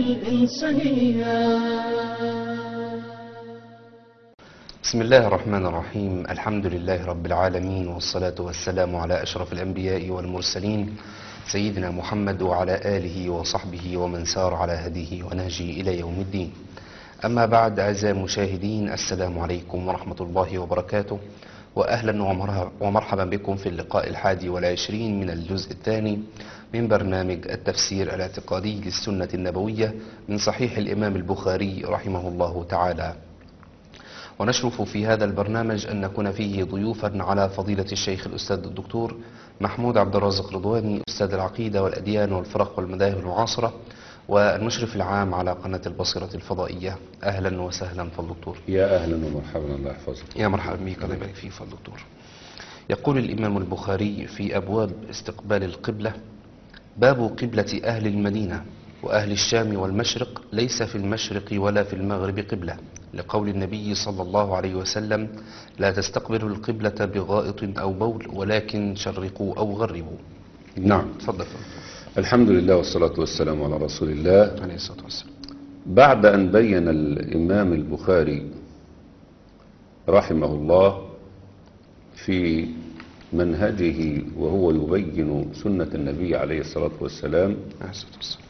الإنسانية بسم الله الرحمن الرحيم الحمد لله رب العالمين والصلاة والسلام على أشرف الأنبياء والمرسلين سيدنا محمد وعلى آله وصحبه ومن سار على هديه ونهجه إلى يوم الدين أما بعد أعزائي المشاهدين السلام عليكم ورحمة الله وبركاته وأهلا ومرحبا- ومرحبا بكم في اللقاء الحادي والعشرين من الجزء الثاني من برنامج التفسير الاعتقادي للسنة النبوية من صحيح الإمام البخاري رحمه الله تعالى ونشرف في هذا البرنامج أن نكون فيه ضيوفا على فضيلة الشيخ الأستاذ الدكتور محمود عبد الرازق رضواني أستاذ العقيدة والأديان والفرق والمذاهب المعاصرة والمشرف العام على قناة البصيرة الفضائية أهلا وسهلا فالدكتور يا اهلا ومرحبا الله يحفظك يا مرحبا بك الله يبارك فيك فالدكتور يقول الإمام البخاري في أبواب استقبال القبلة باب قبلة أهل المدينة وأهل الشام والمشرق ليس في المشرق ولا في المغرب قبلة لقول النبي صلى الله عليه وسلم لا تستقبلوا القبلة بغائط أو بول ولكن شرقوا أو غربوا نعم تفضل فضل. الحمد لله والصلاة والسلام على رسول الله عليه الصلاة والسلام بعد أن بين الإمام البخاري رحمه الله في منهجه وهو يبين سنة النبي عليه الصلاة والسلام عليه الصلاة والسلام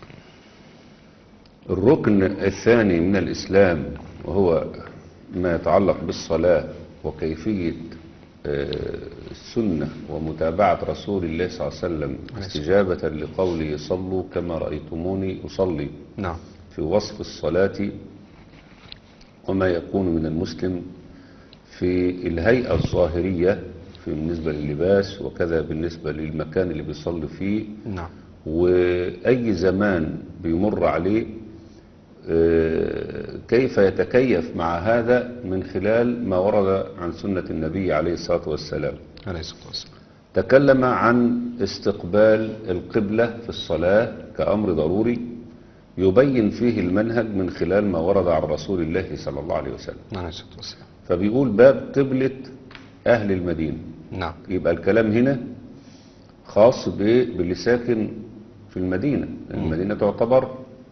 الركن الثاني من الإسلام وهو ما يتعلق بالصلاة وكيفية آه، السنة ومتابعة رسول الله صلى الله عليه وسلم استجابة لقوله صلوا كما رأيتموني أصلي نعم في وصف الصلاة وما يكون من المسلم في الهيئة الظاهرية في بالنسبة للباس وكذا بالنسبة للمكان اللي بيصلي فيه نعم وأي زمان بيمر عليه آه، كيف يتكيف مع هذا من خلال ما ورد عن سنة النبي عليه الصلاة والسلام عليه الصلاة والسلام تكلم عن استقبال القبلة في الصلاة كأمر ضروري يبين فيه المنهج من خلال ما ورد عن رسول الله صلى الله عليه وسلم عليه الصلاة والسلام فبيقول باب قبلة أهل المدينة نعم يبقى الكلام هنا خاص ب- باللي ساكن في المدينة المدينة تعتبر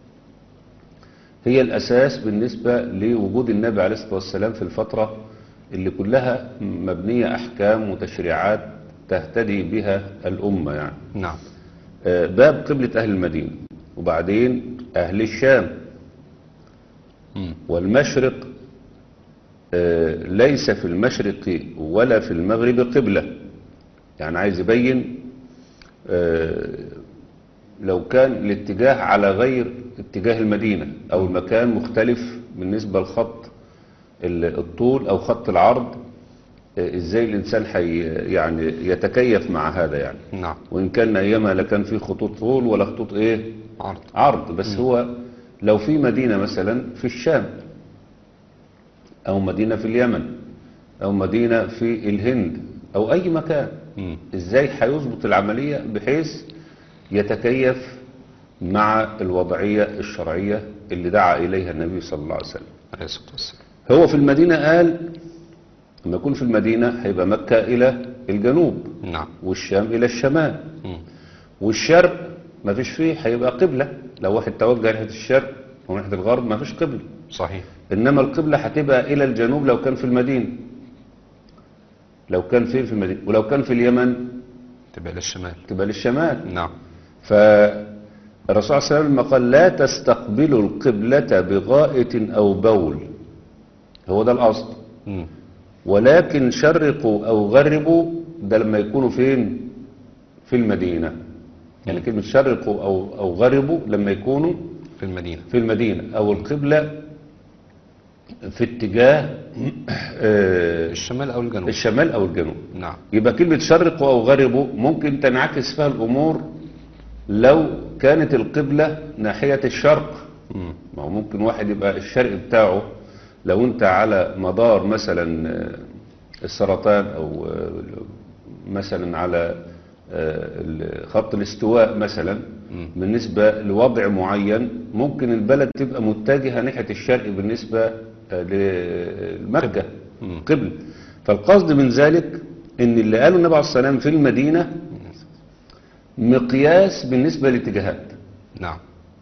هي الأساس بالنسبة لوجود النبي عليه الصلاة والسلام في الفترة اللي كلها مبنية أحكام وتشريعات تهتدي بها الأمة يعني نعم آه، باب قبلة أهل المدينة وبعدين أهل الشام مم. والمشرق آه، ليس في المشرق ولا في المغرب قبلة يعني عايز يبين آه، لو كان الاتجاه على غير اتجاه المدينة أو المكان مختلف بالنسبة لخط ال- الطول أو خط العرض آه، ازاي الإنسان حي يعني يتكيف مع هذا يعني نعم وإن كان أيامها لا كان في خطوط طول ولا خطوط إيه عرض عرض بس هو لو في مدينة مثلا في الشام أو مدينة في اليمن أو مدينة في الهند أو أي مكان مم. إزاي هيظبط العملية بحيث يتكيف مع الوضعية الشرعية اللي دعا إليها النبي صلى الله عليه وسلم عليه الصلاة والسلام هو في المدينة قال لما يكون في المدينة هيبقى مكة إلى الجنوب نعم والشام إلى الشمال مم. والشرق ما فيش فيه هيبقى قبلة لو واحد توجه ناحية الشرق وناحية الغرب ما فيش قبلة صحيح إنما القبلة هتبقى إلى الجنوب لو كان في المدينة لو كان فين في المدينة ولو كان في اليمن تبقى للشمال تبقى للشمال نعم فالرسول صلى الله عليه وسلم لما قال لا تستقبلوا القبلة بغائط أو بول هو ده الأصل مم. ولكن شرقوا أو غربوا ده لما يكونوا فين في المدينة يعني كلمة شرقوا أو, أو غربوا لما يكونوا في المدينة في المدينة أو القبلة في اتجاه آه، الشمال أو الجنوب الشمال أو الجنوب نعم يبقى كلمة شرقوا أو غربوا ممكن تنعكس فيها الأمور لو كانت القبلة ناحية الشرق مم. ما هو ممكن واحد يبقى الشرق بتاعه لو انت على مدار مثلا آه، السرطان او آه، مثلا على آه، خط الاستواء مثلا بالنسبة لوضع معين ممكن البلد تبقى متجهة ناحية الشرق بالنسبة آه، لمكة مم. قبل فالقصد من ذلك ان اللي قاله النبي عليه الصلاة والسلام في المدينة مقياس بالنسبة لاتجاهات نعم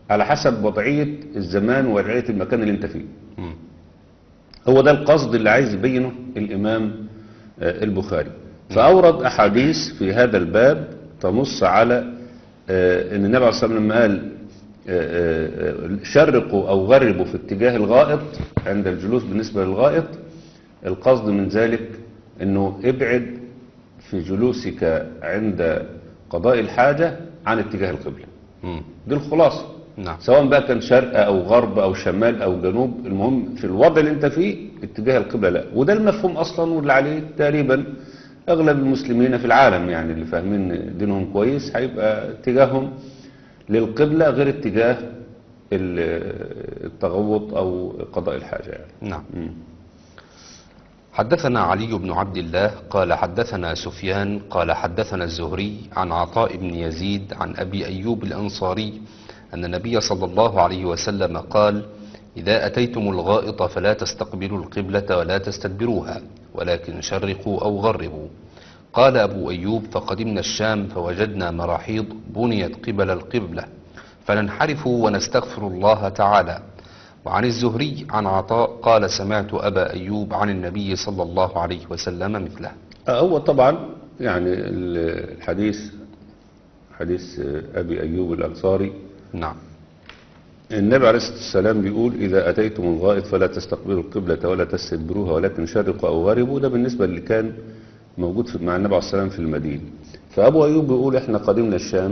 على حسب وضعية الزمان ووضعية المكان اللي انت فيه مم. هو ده القصد اللي عايز يبينه الإمام آه، البخاري فأورد أحاديث في هذا الباب تنص على آه، أن النبي عليه الصلاة والسلام لما قال آه، آه، شرقوا أو غربوا في اتجاه الغائط عند الجلوس بالنسبة للغائط القصد من ذلك أنه ابعد في جلوسك عند قضاء الحاجة عن اتجاه القبلة مم. دي الخلاصة نعم سواء بقى كان شرق او غرب او شمال او جنوب المهم في الوضع اللي انت فيه اتجاه القبلة لا وده المفهوم اصلا واللي عليه تقريبا اغلب المسلمين في العالم يعني اللي فاهمين دينهم كويس هيبقى اتجاههم للقبلة غير اتجاه ال- التغوط او قضاء الحاجة يعني نعم مم. حدثنا علي بن عبد الله قال حدثنا سفيان قال حدثنا الزهري عن عطاء بن يزيد عن أبي أيوب الأنصاري أن النبي صلى الله عليه وسلم قال إذا أتيتم الغائط فلا تستقبلوا القبلة ولا تستدبروها ولكن شرقوا أو غربوا قال أبو أيوب فقدمنا الشام فوجدنا مراحيض بنيت قبل القبلة فننحرف ونستغفر الله تعالى وعن الزهري عن عطاء قال سمعت أبا أيوب عن النبي صلى الله عليه وسلم مثله هو طبعا يعني ال- الحديث حديث ابي ايوب الانصاري نعم النبي عليه الصلاة والسلام بيقول إذا أتيتم الغائط فلا تستقبلوا القبلة ولا تستدبروها ولكن شرقوا أو غربوا ده بالنسبة اللي كان موجود في مع النبي عليه الصلاة والسلام في المدينة فأبو أيوب بيقول إحنا قدمنا الشام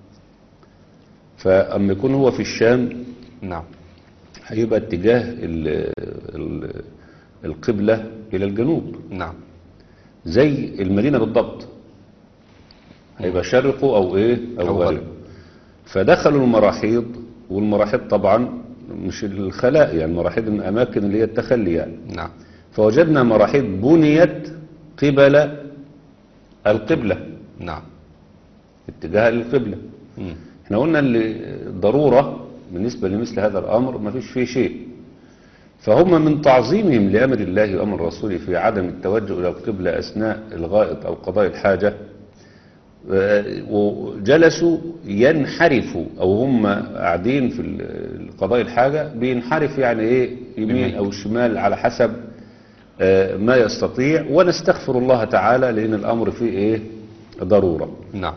فأما يكون هو في الشام نعم هيبقى اتجاه ال ال القبلة إلى الجنوب نعم زي المدينة بالضبط هيبقى شرقوا أو إيه أو, أو أو غربوا. غربوا فدخلوا المراحيض والمراحيض طبعا مش الخلاء يعني المراحيض من الأماكن اللي هي التخلي يعني نعم فوجدنا مراحيض بنيت قبل القبلة نعم اتجاه للقبلة مم. احنا قلنا اللي ضرورة بالنسبة لمثل هذا الأمر ما فيش فيه شيء فهم من تعظيمهم لأمر الله وأمر رسوله في عدم التوجه إلى القبلة أثناء الغائط أو قضاء الحاجة آه، وجلسوا ينحرفوا أو هم قاعدين في ال- قضاء الحاجة بينحرف يعني إيه يمين يمين. أو شمال على حسب آه، ما يستطيع ونستغفر الله تعالى لأن الأمر فيه إيه ضرورة نعم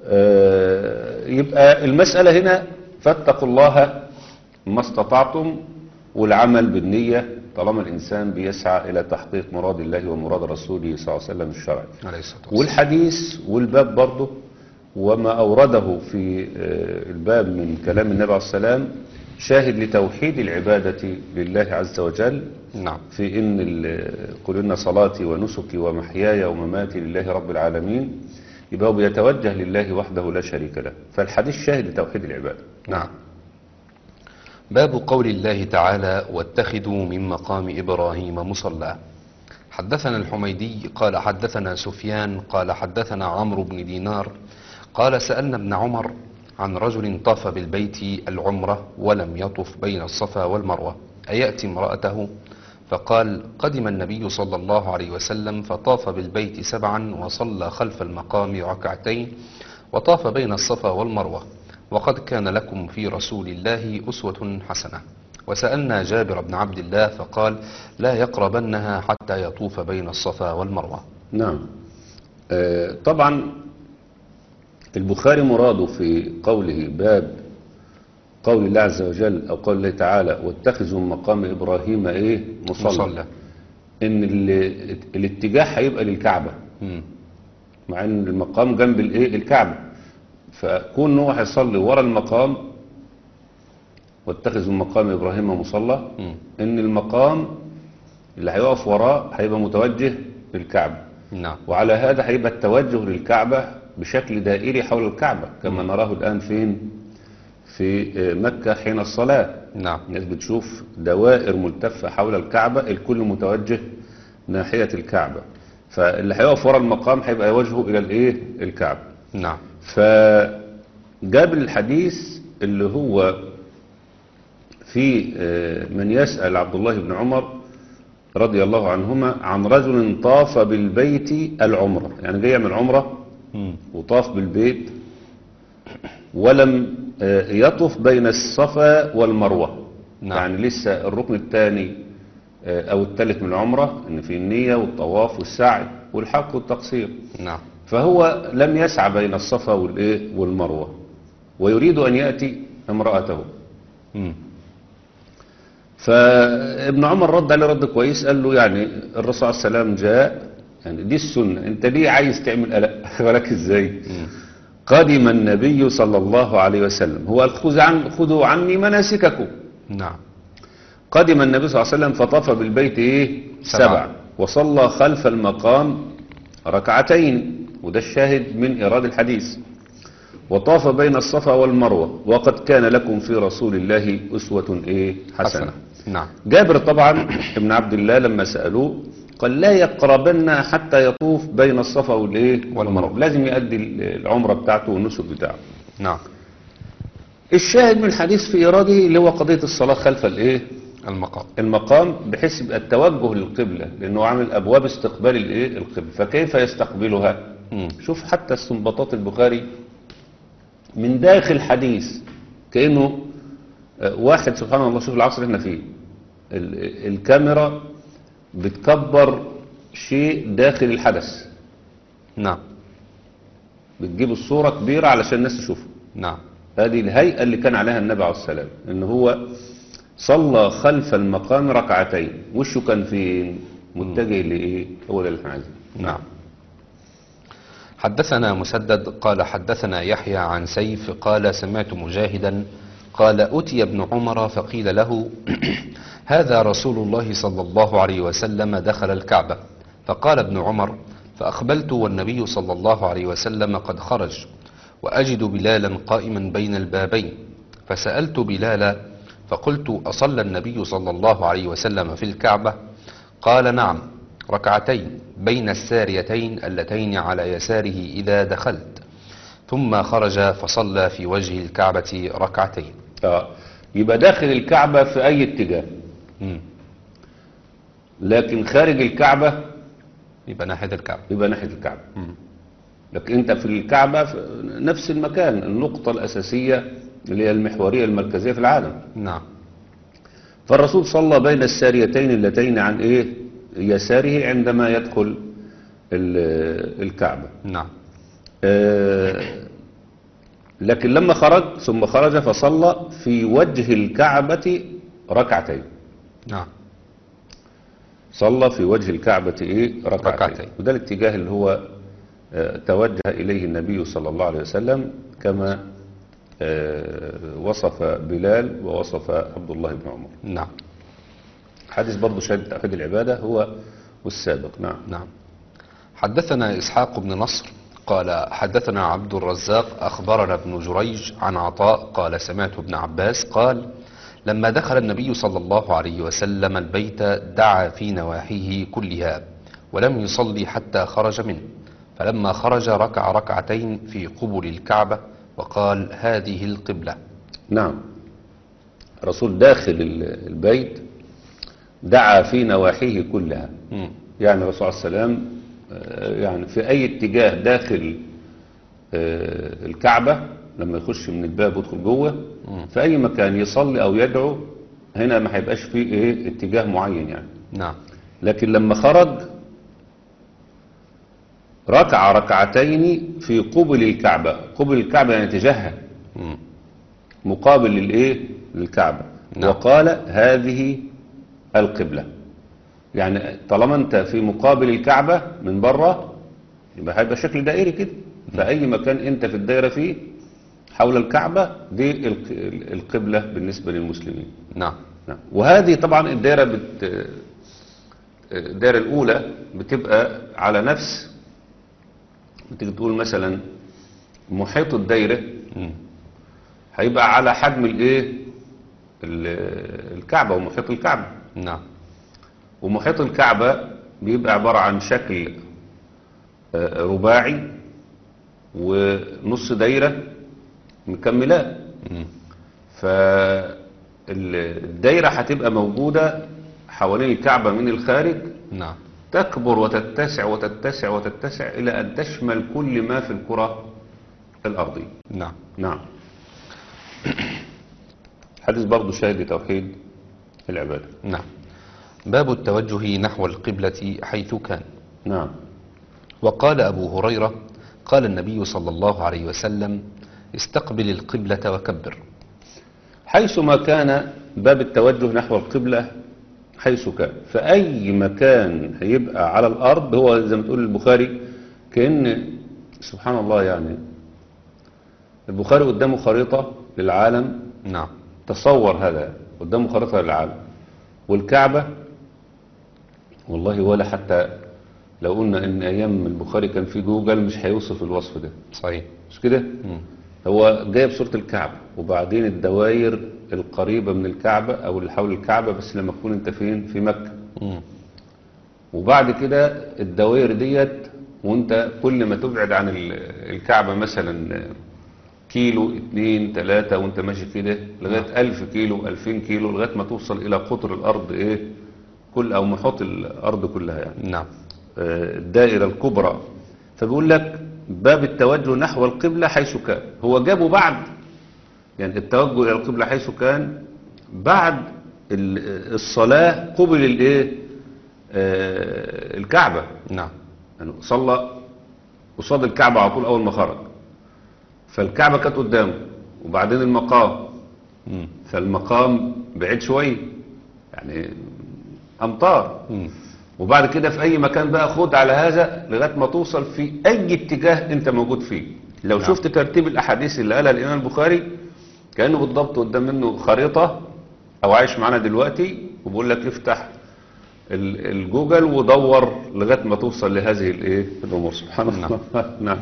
آه، يبقى المسألة هنا فاتقوا الله ما استطعتم والعمل بالنية طالما الإنسان بيسعى إلى تحقيق مراد الله ومراد رسوله صلى الله عليه وسلم الشرعي عليه الصلاة والسلام والحديث والباب برضه وما أورده في آه، الباب من كلام النبي عليه السلام شاهد لتوحيد العبادة لله عز وجل نعم في إن ال- قل إن صلاتي ونسكي ومحياي ومماتي لله رب العالمين يبقى هو بيتوجه لله وحده لا شريك له فالحديث شاهد لتوحيد العبادة نعم باب قول الله تعالى واتخذوا من مقام إبراهيم مصلى حدثنا الحميدي قال حدثنا سفيان قال حدثنا عمرو بن دينار قال سألنا ابن عمر عن رجل طاف بالبيت العمرة ولم يطف بين الصفا والمروة أيأتي امرأته فقال قدم النبي صلى الله عليه وسلم فطاف بالبيت سبعا وصلى خلف المقام ركعتين وطاف بين الصفا والمروة وقد كان لكم في رسول الله أسوة حسنة وسألنا جابر بن عبد الله فقال لا يقربنها حتى يطوف بين الصفا والمروة نعم آه، طبعا البخاري مراده في قوله باب قول الله عز وجل أو قول الله تعالى واتخذوا من مقام إبراهيم إيه مصلى, مصلى إن ال- الاتجاه هيبقى للكعبة مم. مع ان المقام جنب الايه الكعبه فكون ان هو هيصلي ورا المقام واتخذوا مقام ابراهيم مصلى مم. ان المقام اللي هيقف وراه هيبقى متوجه للكعبه نعم وعلى هذا هيبقى التوجه للكعبه بشكل دائري حول الكعبه كما نراه الان فين في آه، مكه حين الصلاه نعم الناس بتشوف دوائر ملتفة حول الكعبة الكل متوجه ناحية الكعبة فاللي هيقف ورا المقام هيبقى وجهه إلى الإيه الكعبة نعم فجاب الحديث اللي هو في آه، من يسأل عبد الله بن عمر رضي الله عنهما عن رجل طاف بالبيت العمرة يعني جاي يعمل عمرة مم. وطاف بالبيت ولم آه، يطوف بين الصفا والمروة نعم. يعني لسه الركن الثاني أو الثالث من العمرة إن في النية والطواف والسعي والحق والتقصير نعم فهو لم يسعى بين الصفا والإيه والمروة ويريد أن يأتي امرأته مم. فابن عمر رد عليه رد كويس قال له يعني الرسول صلى الله عليه وسلم جاء يعني دي السنة انت ليه عايز تعمل قلق ولك ازاي مم. قدم النبي صلى الله عليه وسلم هو قال خذ عن خذوا عني مناسككم نعم قدم النبي صلى الله عليه وسلم فطاف بالبيت ايه سبعة. سبع وصلى خلف المقام ركعتين وده الشاهد من إيراد الحديث وطاف بين الصفا والمروة وقد كان لكم في رسول الله أسوة إيه حسنة حسنة نعم جابر طبعا ابن عبد الله لما سألوه قال لا يقربن حتى يطوف بين الصفا والإيه والمروة. لازم يؤدي العمرة بتاعته والنسك بتاعه نعم الشاهد من الحديث في إراده اللي هو قضية الصلاة خلف الإيه المقام المقام بحيث يبقى التوجه للقبلة لأنه عامل أبواب استقبال الإيه القبلة فكيف يستقبلها مم. شوف حتى استنباطات البخاري من داخل حديث كأنه آه، واحد سبحان الله شوف العصر احنا فيه ال- الكاميرا بتكبر شيء داخل الحدث نعم بتجيب الصورة كبيرة علشان الناس تشوفها نعم هذه الهيئة اللي كان عليها النبي عليه السلام ان هو صلى خلف المقام ركعتين وشه كان فين متجه لايه هو ده اللي احنا عايزينه نعم حدثنا مسدد قال حدثنا يحيى عن سيف قال سمعت مجاهدا قال أتي ابن عمر فقيل له هذا رسول الله صلى الله عليه وسلم دخل الكعبة فقال ابن عمر فأقبلت والنبي صلى الله عليه وسلم قد خرج وأجد بلالا قائما بين البابين فسألت بلالا فقلت أصلى النبي صلى الله عليه وسلم في الكعبة قال نعم ركعتين بين الساريتين اللتين على يساره إذا دخلت ثم خرج فصلى في وجه الكعبة ركعتين اه يبقى داخل الكعبة في اي اتجاه مم. لكن خارج الكعبة يبقى ناحية الكعبة يبقى ناحية الكعبة مم. لكن انت في الكعبة في نفس المكان النقطة الاساسية اللي هي المحورية المركزية في العالم نعم فالرسول صلى بين الساريتين اللتين عن ايه يساره عندما يدخل ال- الكعبة نعم آه، لكن لما خرج ثم خرج فصلى في وجه الكعبة ركعتين نعم صلى في وجه الكعبة ايه ركعتين, ركعتين. وده الاتجاه اللي هو آه، توجه إليه النبي صلى الله عليه وسلم كما آه، وصف بلال ووصف عبد الله بن عمر نعم حديث برضه شهادة توحيد العبادة هو والسابق نعم نعم حدثنا إسحاق بن نصر قال حدثنا عبد الرزاق أخبرنا ابن جريج عن عطاء قال سمعت ابن عباس قال لما دخل النبي صلى الله عليه وسلم البيت دعا في نواحيه كلها ولم يصلي حتى خرج منه فلما خرج ركع ركعتين في قبل الكعبة وقال هذه القبلة نعم الرسول داخل ال- البيت دعا في نواحيه كلها مم. يعني الرسول صلى الله عليه وسلم آه، يعني في أي اتجاه داخل آه، الكعبة لما يخش من الباب ويدخل جوه في أي مكان يصلي أو يدعو هنا ما هيبقاش فيه إيه اتجاه معين يعني نعم لكن لما خرج ركع ركعتين في قبل الكعبة قبل الكعبة يعني تجاهها مم. مقابل للايه للكعبة نعم. وقال هذه القبلة يعني طالما انت في مقابل الكعبة من بره يبقى هيبقى شكل دائري كده فأي مكان انت في الدائرة فيه حول الكعبة دي الق- القبلة بالنسبة للمسلمين نعم نعم. وهذه طبعا الدائرة بت... الدائرة الأولى بتبقى على نفس بتيجي تقول مثلا محيط الدائرة مم. هيبقى على حجم الايه ال- الكعبة ومحيط الكعبة نعم ومحيط الكعبة بيبقى عبارة عن شكل آه، رباعي ونص دايرة مكملاه مم. فالدايرة هتبقى موجودة حوالين الكعبة من الخارج نعم تكبر وتتسع وتتسع وتتسع إلى أن تشمل كل ما في الكرة الأرضية نعم نعم حديث برضه شاهد لتوحيد العبادة نعم باب التوجه نحو القبلة حيث كان نعم وقال أبو هريرة قال النبي صلى الله عليه وسلم استقبل القبلة وكبر حيثما كان باب التوجه نحو القبلة حيث كان فأي مكان هيبقى على الأرض هو زي ما تقول البخاري كأن سبحان الله يعني البخاري قدامه خريطة للعالم نعم تصور هذا قدامه خريطة للعالم والكعبة والله ولا حتى لو قلنا ان ايام البخاري كان في جوجل مش هيوصف الوصف ده صحيح مش كده مم. هو جايب صورة الكعبة وبعدين الدوائر القريبة من الكعبة او اللي حول الكعبة بس لما تكون انت فين في مكة مم. وبعد كده الدوائر ديت وانت كل ما تبعد عن ال- الكعبة مثلا كيلو اتنين تلاتة وانت ماشي كده لغاية الف كيلو الفين كيلو لغاية ما توصل الى قطر الارض ايه كل او محيط الارض كلها يعني نعم آه، الدائرة الكبرى فبيقول لك باب التوجه نحو القبلة حيث كان هو جابه بعد يعني التوجه إلى القبلة حيث كان بعد ال- الصلاة قبل الايه آه، الكعبة نعم يعني صلى قصاد الكعبة على طول أول ما خرج فالكعبة كانت قدامه وبعدين المقام مم. فالمقام بعيد شوية يعني أمطار مم. وبعد كده في أي مكان بقى خد على هذا لغاية ما توصل في أي اتجاه أنت موجود فيه لو نعم. شفت ترتيب الأحاديث اللي قالها الإمام البخاري كأنه بالضبط قدام منه خريطة أو عايش معانا دلوقتي وبيقول لك افتح ال- الجوجل ودور لغاية ما توصل لهذه الإيه الأمور سبحان نعم. الله نعم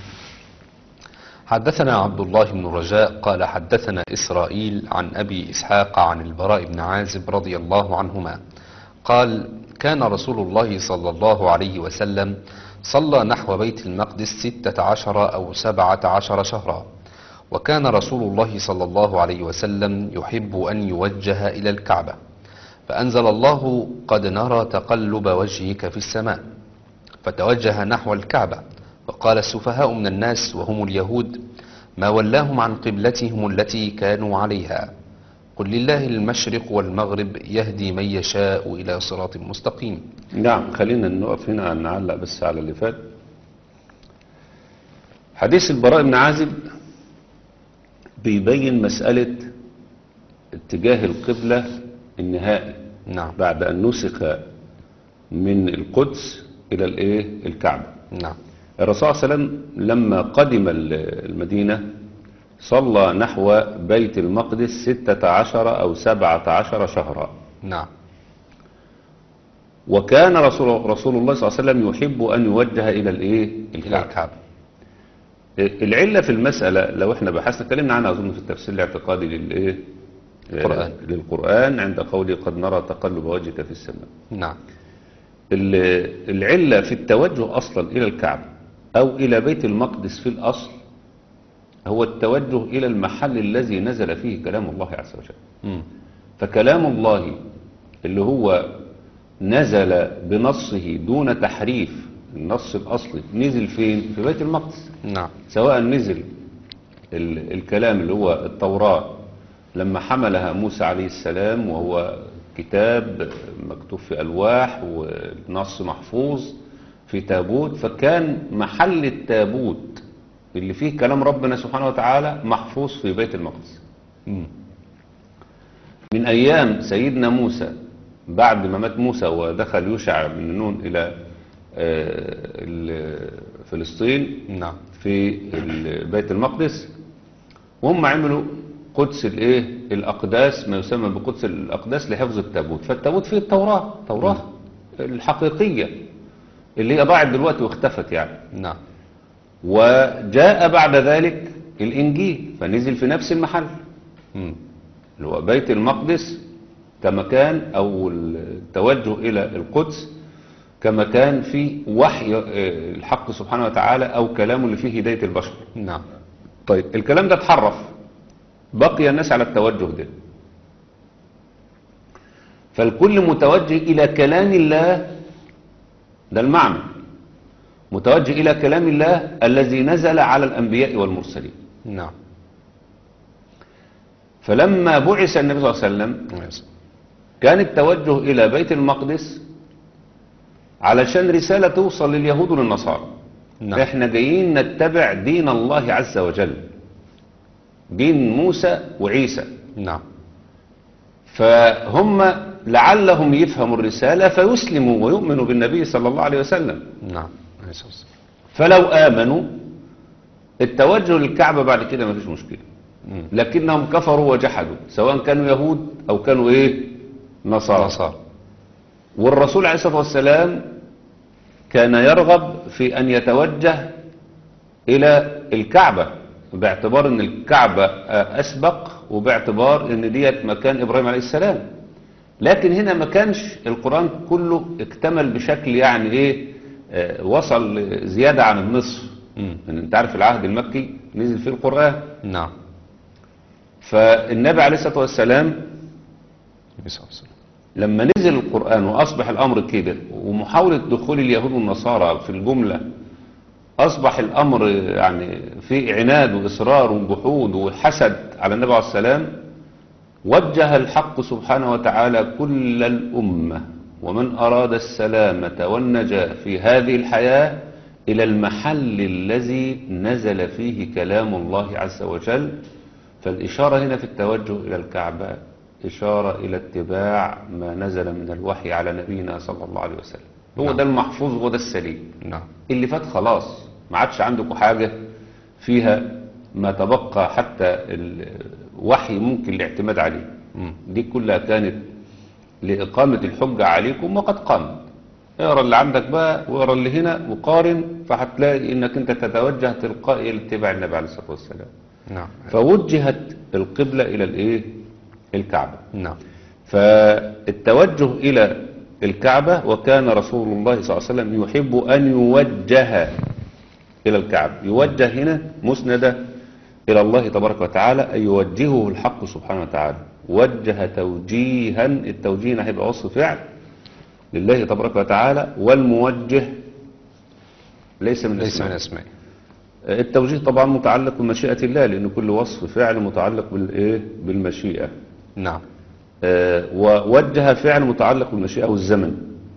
حدثنا عبد الله بن رجاء قال حدثنا إسرائيل عن أبي إسحاق عن البراء بن عازب رضي الله عنهما قال كان رسول الله صلى الله عليه وسلم صلى نحو بيت المقدس ستة عشر أو سبعة عشر شهرا وكان رسول الله صلى الله عليه وسلم يحب أن يوجه إلى الكعبة فأنزل الله قد نرى تقلب وجهك في السماء فتوجه نحو الكعبة وقال السفهاء من الناس وهم اليهود ما ولاهم عن قبلتهم التي كانوا عليها قل لله المشرق والمغرب يهدي من يشاء إلى صراط مستقيم نعم خلينا نقف هنا نعلق بس على اللي فات حديث البراء بن عازب بيبين مسألة اتجاه القبلة النهائي نعم بعد أن نسخ من القدس إلى الإيه الكعبة نعم الرسول صلى الله عليه وسلم لما قدم ال- المدينة صلى نحو بيت المقدس ستة عشر أو سبعة عشر شهرا نعم وكان رسول, رسول الله صلى الله عليه وسلم يحب أن يوجه إلى الإيه إلى الكعبة الكعبة العلة في المسألة لو احنا بحثنا اتكلمنا عنها أظن في التفسير الاعتقادي للإيه القرآن. آه، للقرآن عند قوله قد نرى تقلب وجهك في السماء نعم ال- العلة في التوجه أصلا إلى الكعبة أو إلى بيت المقدس في الأصل هو التوجه إلى المحل الذي نزل فيه كلام الله عز وجل مم. فكلام الله اللي هو نزل بنصه دون تحريف النص الأصلي نزل فين؟ في بيت المقدس نعم سواء نزل ال- الكلام اللي هو التوراة لما حملها موسى عليه السلام وهو كتاب مكتوب في ألواح والنص محفوظ في تابوت فكان محل التابوت اللي فيه كلام ربنا سبحانه وتعالى محفوظ في بيت المقدس مم. من أيام سيدنا موسى بعد ما مات موسى ودخل يوشع بن نون إلى آه، ال- فلسطين نعم في ال- بيت المقدس وهم عملوا قدس الايه الاقداس ما يسمى بقدس الاقداس لحفظ التابوت فالتابوت فيه التوراة توراة الحقيقية اللي هي ضاعت دلوقتي واختفت يعني نعم وجاء بعد ذلك الانجيل فنزل في نفس المحل مم. اللي هو بيت المقدس كمكان او التوجه الى القدس كمكان في وحي آه، الحق سبحانه وتعالى او كلامه اللي فيه هداية البشر نعم طيب الكلام ده اتحرف بقي الناس على التوجه ده فالكل متوجه إلى كلام الله ده المعنى متوجه إلى كلام الله الذي نزل على الأنبياء والمرسلين نعم فلما بعث النبي صلى الله عليه وسلم كان التوجه إلى بيت المقدس علشان رسالة توصل لليهود وللنصارى نعم. احنا جايين نتبع دين الله عز وجل دين موسى وعيسى نعم فهم لعلهم يفهموا الرسالة فيسلموا ويؤمنوا بالنبي صلى الله عليه وسلم نعم عليه الصلاة والسلام. فلو آمنوا التوجه للكعبة بعد كده ما فيش مشكلة مم. لكنهم كفروا وجحدوا سواء كانوا يهود أو كانوا إيه نصارى نصارى والرسول عليه الصلاة والسلام كان يرغب في أن يتوجه إلى الكعبة باعتبار أن الكعبة آه، أسبق وباعتبار أن ديت مكان إبراهيم عليه السلام لكن هنا ما كانش القرآن كله اكتمل بشكل يعني إيه آه، وصل زيادة عن النصف مم. يعني أنت عارف العهد المكي نزل فيه القرآن نعم فالنبي عليه الصلاة والسلام عليه الصلاة والسلام. لما نزل القرآن وأصبح الأمر كده ومحاولة دخول اليهود والنصارى في الجملة أصبح الأمر يعني في عناد وإصرار وجحود وحسد على النبي عليه السلام وجه الحق سبحانه وتعالى كل الأمة ومن أراد السلامة والنجاة في هذه الحياة إلى المحل الذي نزل فيه كلام الله عز وجل فالإشارة هنا في التوجه إلى الكعبة إشارة إلى اتباع ما نزل من الوحي على نبينا صلى الله عليه وسلم هو نعم. ده المحفوظ وهو ده السليم نعم اللي فات خلاص ما عادش عندكم حاجة فيها ما تبقى حتى الوحي ممكن الاعتماد عليه مم. دي كلها كانت لإقامة الحجة عليكم وقد قامت اقرا اللي عندك بقى واقرا اللي هنا وقارن فهتلاقي انك انت تتوجه تلقائي لاتباع النبي عليه الصلاة والسلام نعم فوجهت القبلة إلى الإيه؟ الكعبة نعم فالتوجه إلى الكعبة وكان رسول الله صلى الله عليه وسلم يحب أن يوجه إلى الكعبة يوجه هنا مسندة إلى الله تبارك وتعالى أن يوجهه الحق سبحانه وتعالى وجه توجيها التوجيه هنا هيبقى وصف فعل لله تبارك وتعالى والموجه ليس من ليس من الاسماء أسماء التوجيه طبعا متعلق بمشيئة الله لأن كل وصف فعل متعلق بالإيه؟ بالمشيئة نعم آه، ووجه فعل متعلق بالمشيئة والزمن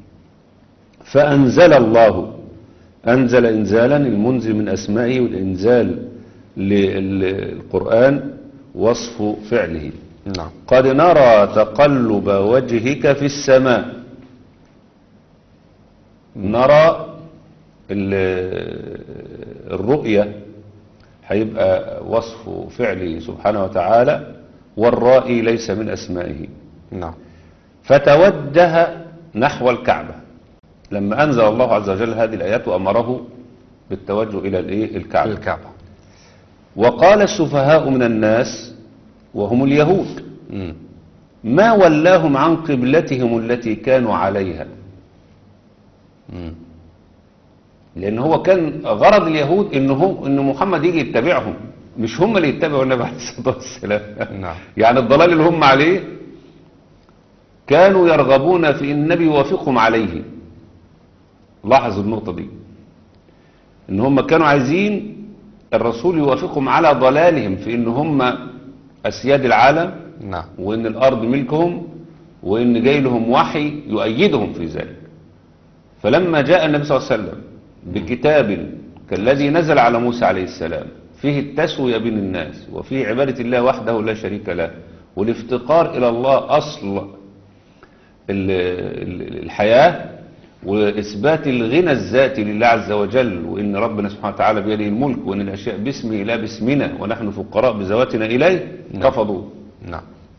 فأنزل الله أنزل إنزالا المنزل من أسمائه والإنزال للقرآن وصف فعله نعم قد نرى تقلب وجهك في السماء نرى ال- الرؤية هيبقى وصف فعله سبحانه وتعالى والرائي ليس من أسمائه نعم فتوجه نحو الكعبة لما أنزل الله عز وجل هذه الآيات وأمره بالتوجه إلى الإيه؟ الكعبة الكعبة وقال السفهاء من الناس وهم اليهود مم. ما ولاهم عن قبلتهم التي كانوا عليها مم. لأن هو كان غرض اليهود إن, هم إن محمد يجي يتبعهم مش هم اللي يتبعوا النبي عليه الصلاة والسلام نعم يعني الضلال اللي هم عليه كانوا يرغبون في ان النبي يوافقهم عليه لاحظوا النقطة دي ان هم كانوا عايزين الرسول يوافقهم على ضلالهم في ان هم اسياد العالم نعم وان الارض ملكهم وان جاي لهم وحي يؤيدهم في ذلك فلما جاء النبي صلى الله عليه وسلم بكتاب كالذي نزل على موسى عليه السلام فيه التسوية بين الناس وفيه عبادة الله وحده لا شريك له والافتقار إلى الله أصل ال- ال- الحياة وإثبات الغنى الذاتي لله عز وجل وإن ربنا سبحانه وتعالى بيده الملك وإن الأشياء باسمه لا باسمنا ونحن فقراء بذواتنا إليه نعم. رفضوا نعم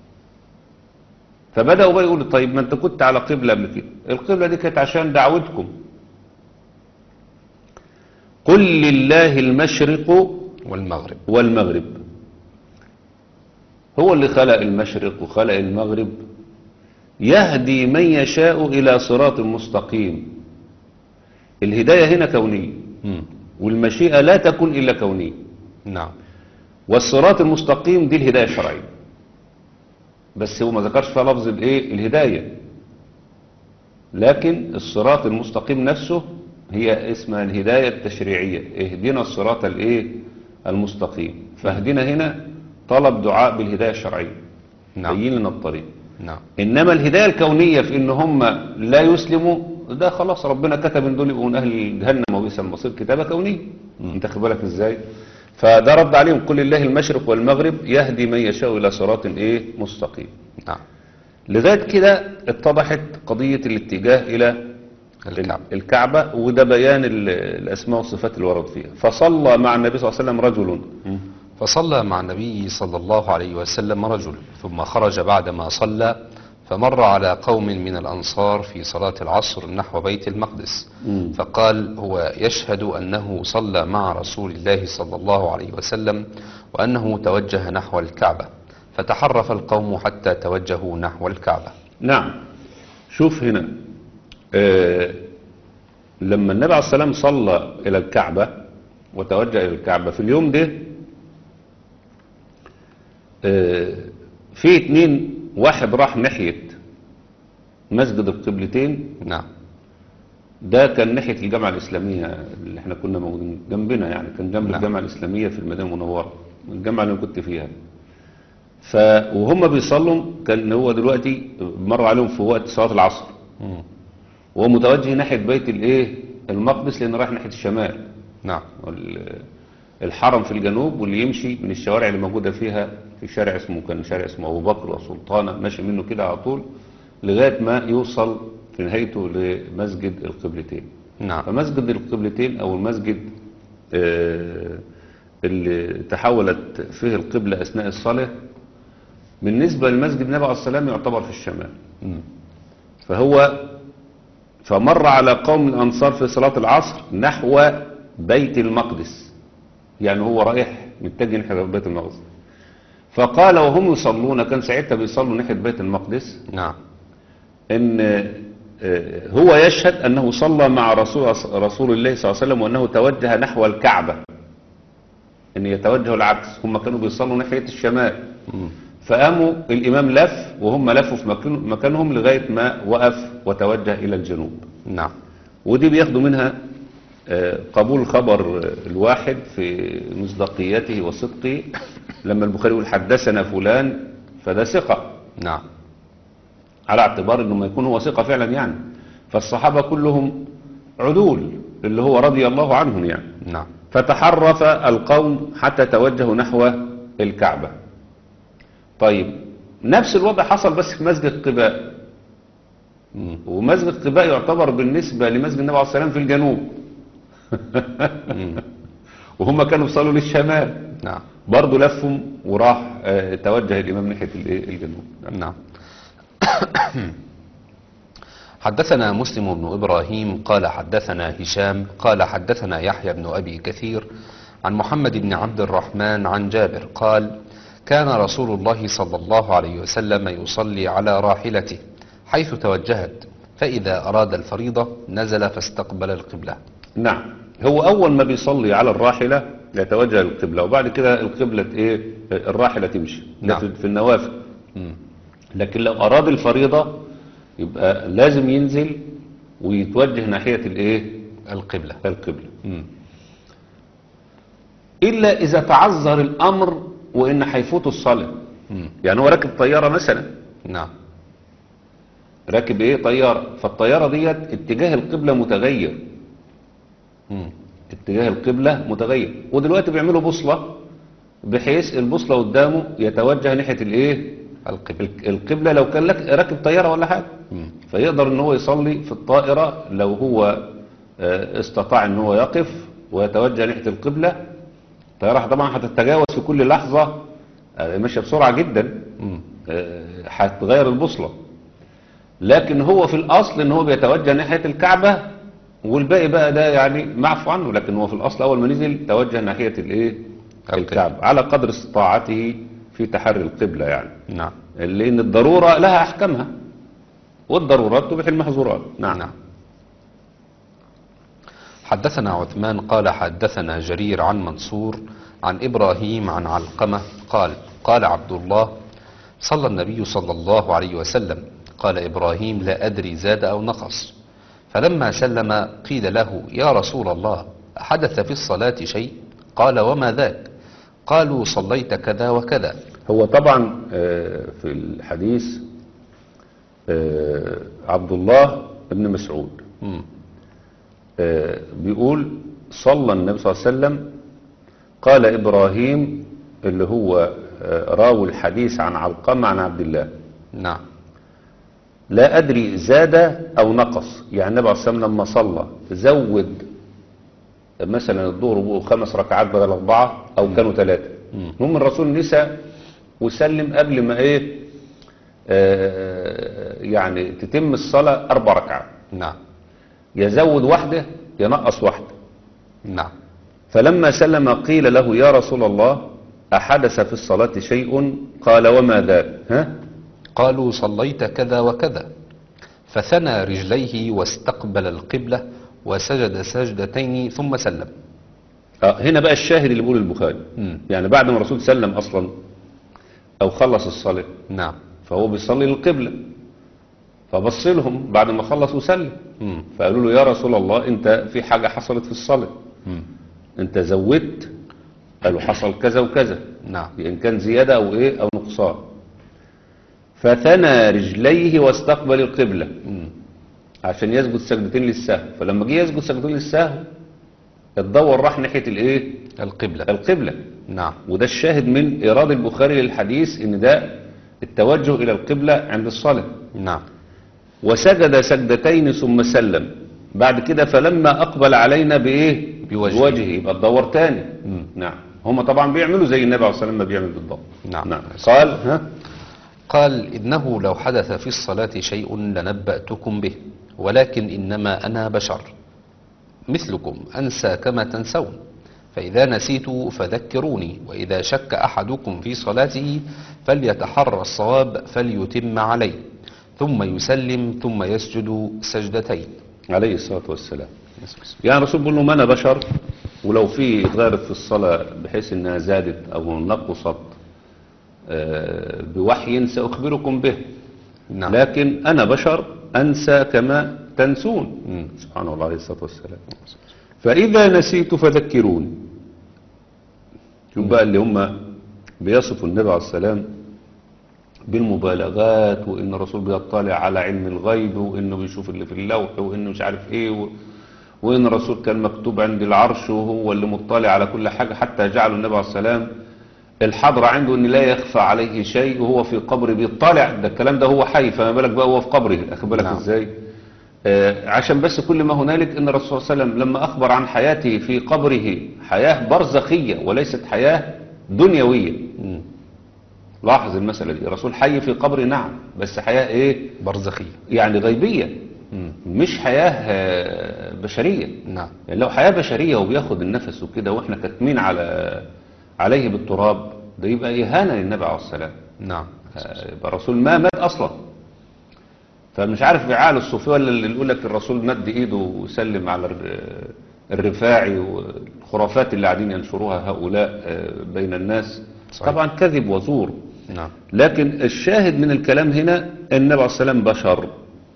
فبدأوا بقى يقولوا طيب ما انت كنت على قبلة قبل كده القبلة دي كانت عشان دعوتكم قل لله المشرق والمغرب والمغرب هو اللي خلق المشرق وخلق المغرب يهدي من يشاء إلى صراط مستقيم الهداية هنا كونية مم. والمشيئة لا تكون إلا كونية نعم والصراط المستقيم دي الهداية الشرعية بس هو ما ذكرش فيها لفظ الايه الهداية لكن الصراط المستقيم نفسه هي اسمها الهداية التشريعية اهدنا الصراط الايه المستقيم فاهدنا هنا طلب دعاء بالهداية الشرعية نعم. بين لنا الطريق نعم إنما الهداية الكونية في إن هم لا يسلموا ده خلاص ربنا كتب إن دول يبقوا من أهل جهنم وبئس المصير كتابة كونية أنت خد بالك إزاي فده رد عليهم قل لله المشرق والمغرب يهدي من يشاء إلى صراط إيه مستقيم نعم لغاية كده اتضحت قضية الاتجاه إلى الكعبة الكعبة وده بيان ال- الأسماء والصفات اللي ورد فيها فصلى مع النبي صلى الله عليه وسلم رجل فصلى مع النبي صلى الله عليه وسلم رجل ثم خرج بعدما صلى فمر على قوم من الأنصار في صلاة العصر نحو بيت المقدس مم. فقال هو يشهد أنه صلى مع رسول الله صلى الله عليه وسلم وأنه توجه نحو الكعبة فتحرف القوم حتى توجهوا نحو الكعبة نعم شوف هنا آه لما النبي عليه السلام صلى إلى الكعبة وتوجه إلى الكعبة في اليوم ده آه في اتنين واحد راح ناحية مسجد القبلتين نعم ده كان ناحية الجامعة الإسلامية اللي احنا كنا موجودين جنبنا يعني كان جنب نعم. الجامعة الإسلامية في المدينة المنورة الجامعة اللي أنا كنت فيها ف وهم بيصلوا كان هو دلوقتي مر عليهم في وقت صلاة العصر مم. وهو متوجه ناحية بيت الايه المقدس لأنه رايح ناحية الشمال نعم وال- الحرم في الجنوب واللي يمشي من الشوارع اللي موجودة فيها في شارع اسمه كان شارع اسمه أبو بكر وسلطانة ماشي منه كده على طول لغاية ما يوصل في نهايته لمسجد القبلتين نعم فمسجد القبلتين أو المسجد آه، اللي تحولت فيه القبلة أثناء الصلاة بالنسبة للمسجد النبي عليه السلام يعتبر في الشمال مم. فهو فمر على قوم من الأنصار في صلاة العصر نحو بيت المقدس يعني هو رايح متجه ناحية بيت المقدس فقال وهم يصلون كان ساعتها بيصلوا ناحية بيت المقدس نعم ان آه، هو يشهد انه صلى مع رسول رسول الله صلى الله عليه وسلم وانه توجه نحو الكعبة ان يتوجه العكس هم كانوا بيصلوا ناحية الشمال مم. فقاموا الامام لف وهم لفوا في مكان- مكانهم لغاية ما وقف وتوجه الى الجنوب نعم ودي بياخدوا منها آه، قبول خبر آه، الواحد في مصداقيته وصدقه لما البخاري يقول حدثنا فلان فده ثقة نعم على اعتبار انه ما يكون هو ثقة فعلا يعني فالصحابة كلهم عدول اللي هو رضي الله عنهم يعني نعم فتحرف القوم حتى توجهوا نحو الكعبة طيب نفس الوضع حصل بس في مسجد قباء مم. ومسجد قباء يعتبر بالنسبة لمسجد النبي عليه السلام في الجنوب مم. وهم كانوا بيصلوا للشمال نعم برضه لفهم وراح آه، توجه الإمام ناحية الإيه؟ الجنوب نعم حدثنا مسلم بن إبراهيم قال حدثنا هشام قال حدثنا يحيى بن أبي كثير عن محمد بن عبد الرحمن عن جابر قال كان رسول الله صلى الله عليه وسلم يصلي على راحلته حيث توجهت فإذا أراد الفريضة نزل فاستقبل القبلة نعم هو أول ما بيصلي على الراحلة يتوجه القبلة وبعد كده القبلة إيه الراحلة تمشي ده نعم. في- في النوافل مم. لكن لو أراد الفريضة يبقى لازم ينزل ويتوجه ناحية الإيه القبلة القبلة مم. إلا إذا تعذر الأمر وإن هيفوت الصلاة مم. يعني هو راكب طيارة مثلا نعم راكب إيه طيارة فالطيارة ديت اتجاه القبلة متغير مم. اتجاه القبلة متغير ودلوقتي بيعملوا بوصلة بحيث البوصلة قدامه يتوجه ناحية الايه القبلة ال- القبلة لو كان لك راكب طيارة ولا حاجة مم. فيقدر ان هو يصلي في الطائرة لو هو آه، استطاع ان هو يقف ويتوجه ناحية القبلة الطيارة طبعا هتتجاوز في كل لحظة آه، ماشية بسرعة جدا مم. آه، هتغير البوصلة لكن هو في الأصل ان هو بيتوجه ناحية الكعبة والباقي بقى ده يعني معفو عنه لكن هو في الأصل أول ما نزل توجه ناحية الايه القبلة. الكعبة على قدر استطاعته في تحري القبلة يعني نعم لأن الضرورة لها أحكامها والضرورات تبيح المحظورات نعم نعم حدثنا عثمان قال حدثنا جرير عن منصور عن إبراهيم عن علقمة قال قال عبد الله صلى النبي صلى الله عليه وسلم قال إبراهيم لا أدري زاد أو نقص فلما سلم قيل له يا رسول الله أحدث في الصلاة شيء قال وما ذاك قالوا صليت كذا وكذا هو طبعا آه، في الحديث آه، عبد الله بن مسعود مم. آه، بيقول صلى النبي صلى الله عليه وسلم قال إبراهيم اللي هو آه، راوي الحديث عن علقمة عن عبد الله نعم لا أدري زاد أو نقص يعني النبي عليه الصلاة والسلام لما صلى زود مثلا الظهر بقوا خمس ركعات بدل أربعة أو كانوا ثلاثة هم الرسول نسى وسلم قبل ما إيه آه، يعني تتم الصلاة أربع ركعات نعم يزود واحدة ينقص واحدة نعم فلما سلم قيل له يا رسول الله أحدث في الصلاة شيء قال وما ذاك ها قالوا صليت كذا وكذا فثنى رجليه واستقبل القبلة وسجد سجدتين ثم سلم آه، هنا بقى الشاهد اللي بيقول البخاري مم. يعني بعد ما الرسول سلم أصلا أو خلص الصلاة نعم فهو بيصلي للقبلة فبص لهم بعد ما خلص وسلم مم. فقالوا له يا رسول الله انت في حاجة حصلت في الصلاة مم. انت زودت قالوا حصل كذا وكذا نعم إن كان زيادة أو إيه أو نقصان فثنى رجليه واستقبل القبلة مم. عشان يسجد سجدتين للسهو فلما جه يسجد سجدتين للسهو الدور راح ناحية الإيه القبلة القبلة نعم وده الشاهد من إيراد البخاري للحديث إن ده التوجه إلى القبلة عند الصلاة نعم وسجد سجدتين ثم سلم بعد كده فلما أقبل علينا بإيه بوجهه. بوجهه يبقى تدور تاني مم. نعم هم طبعا بيعملوا زي النبي عليه الصلاة والسلام ما بيعمل بالضبط نعم. نعم قال ها قال إنه لو حدث في الصلاة شيء لنبأتكم به ولكن إنما أنا بشر مثلكم أنسى كما تنسون فإذا نسيت فذكروني وإذا شك أحدكم في صلاته فليتحرى الصواب فليتم عليه ثم يسلم ثم يسجد سجدتين عليه الصلاة والسلام يعني الرسول بيقول له ما أنا بشر ولو في اتغيرت في الصلاة بحيث إنها زادت أو نقصت آه، بوحي سأخبركم به نعم لكن أنا بشر أنسى كما تنسون مم. سبحان الله عليه الصلاة والسلام فإذا نسيت فذكروني شوف بقى اللي هم بيصفوا النبي عليه السلام بالمبالغات وإن الرسول بيطلع على علم الغيب وإنه بيشوف اللي في اللوح وإنه مش عارف إيه و... وإن الرسول كان مكتوب عند العرش وهو اللي مطلع على كل حاجة حتى جعلوا النبي عليه السلام الحضر عنده ان لا يخفى عليه شيء وهو في قبر بيطلع ده الكلام ده هو حي فما بالك بقى هو في قبره اخد بالك نعم. ازاي آه عشان بس كل ما هنالك ان الرسول صلى الله عليه وسلم لما اخبر عن حياته في قبره حياة برزخية وليست حياة دنيوية مم. لاحظ المسألة دي الرسول حي في قبر نعم بس حياة ايه برزخية يعني غيبية مم. مش حياة آه، بشرية نعم يعني لو حياة بشرية وبياخد النفس وكده واحنا كاتمين على عليه بالتراب ده يبقى إهانة للنبي عليه السلام نعم يبقى الرسول ما مات أصلا فمش عارف بعال الصوفية ولا اللي يقول لك الرسول مد إيده وسلم على الر- الرفاعي والخرافات اللي قاعدين ينشروها هؤلاء آه، بين الناس صحيح. طبعا كذب وزور نعم لكن الشاهد من الكلام هنا النبي عليه السلام بشر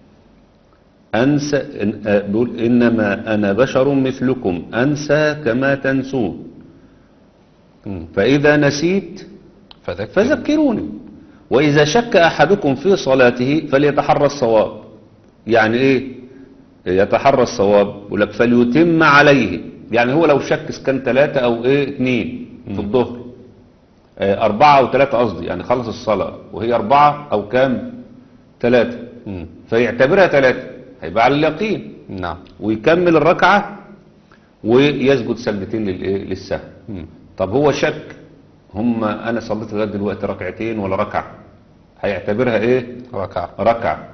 أنسى إن- آه، بيقول إنما أنا بشر مثلكم أنسى كما تنسون مم. فإذا نسيت فذكر فذكروني وإذا شك أحدكم في صلاته فليتحرى الصواب يعني إيه يتحرى الصواب يقول لك فليتم عليه يعني هو لو شك إذا كان ثلاثة أو إيه اثنين في الظهر آه، أربعة أو ثلاثة قصدي يعني خلص الصلاة وهي أربعة أو كام ثلاثة مم. فيعتبرها ثلاثة هيبقى على اليقين نعم ويكمل الركعة ويسجد سجدتين للإيه للسهو مم. طب هو شك هم انا صليت لغايه دلوقتي ركعتين ولا ركعه هيعتبرها ايه ركعة ركعه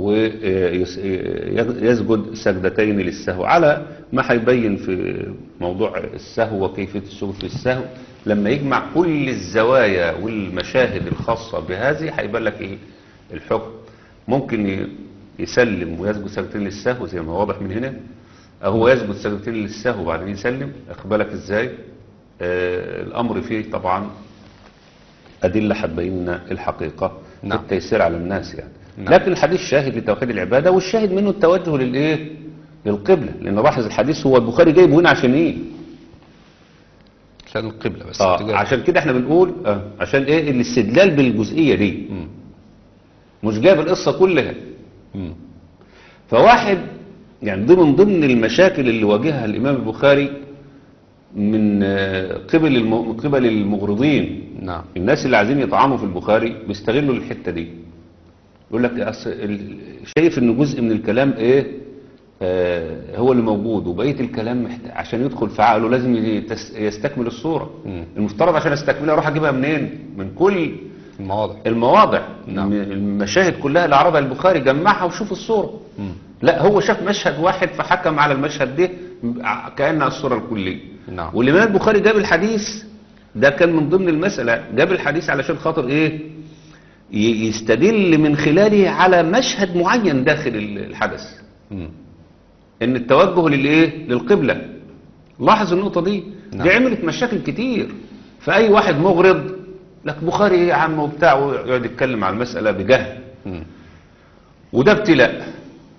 ويسجد سجدتين للسهو على ما هيبين في موضوع السهو وكيفيه السجود في السهو لما يجمع كل الزوايا والمشاهد الخاصه بهذه هيبان لك ايه الحكم ممكن ي- يسلم ويسجد سجدتين للسهو زي ما واضح من هنا أو هو يسجد سجدتين للسهو وبعدين يسلم اخبالك ازاي آه الامر فيه طبعا ادله هتبين لنا الحقيقه نعم. التيسير على الناس يعني نعم. لكن الحديث شاهد لتوحيد العباده والشاهد منه التوجه للايه للقبله لان لاحظ الحديث هو البخاري جايبه هنا عشان ايه عشان القبلة بس اه اتجاه- عشان كده احنا بنقول اه عشان ايه الاستدلال بالجزئية دي مم. مش جايب القصة كلها مم. فواحد يعني دي من ضمن المشاكل اللي واجهها الإمام البخاري من آه، قبل الم... من قبل المغرضين نعم الناس اللي عايزين يطعنوا في البخاري بيستغلوا الحتة دي يقول لك أصل ال- شايف ان جزء من الكلام ايه آه هو اللي موجود وبقية الكلام محتاج عشان يدخل في عقله لازم يتس- يستكمل الصورة مم. المفترض عشان استكملها اروح اجيبها منين من كل المواضع المواضع نعم. الم- المشاهد كلها اللي عرضها البخاري جمعها وشوف الصورة مم. لا هو شاف مشهد واحد فحكم على المشهد ده ع- كأنها الصورة الكلية نعم. والإمام البخاري جاب الحديث ده كان من ضمن المسألة جاب الحديث علشان خاطر إيه ي- يستدل من خلاله على مشهد معين داخل ال- الحدث مم. ان التوجه للايه للقبلة لاحظ النقطة دي نعم. دي عملت مشاكل كتير فأي واحد مغرض لك بخاري ايه يا عم وبتاع ويقعد يتكلم على المسألة بجهل مم. وده ابتلاء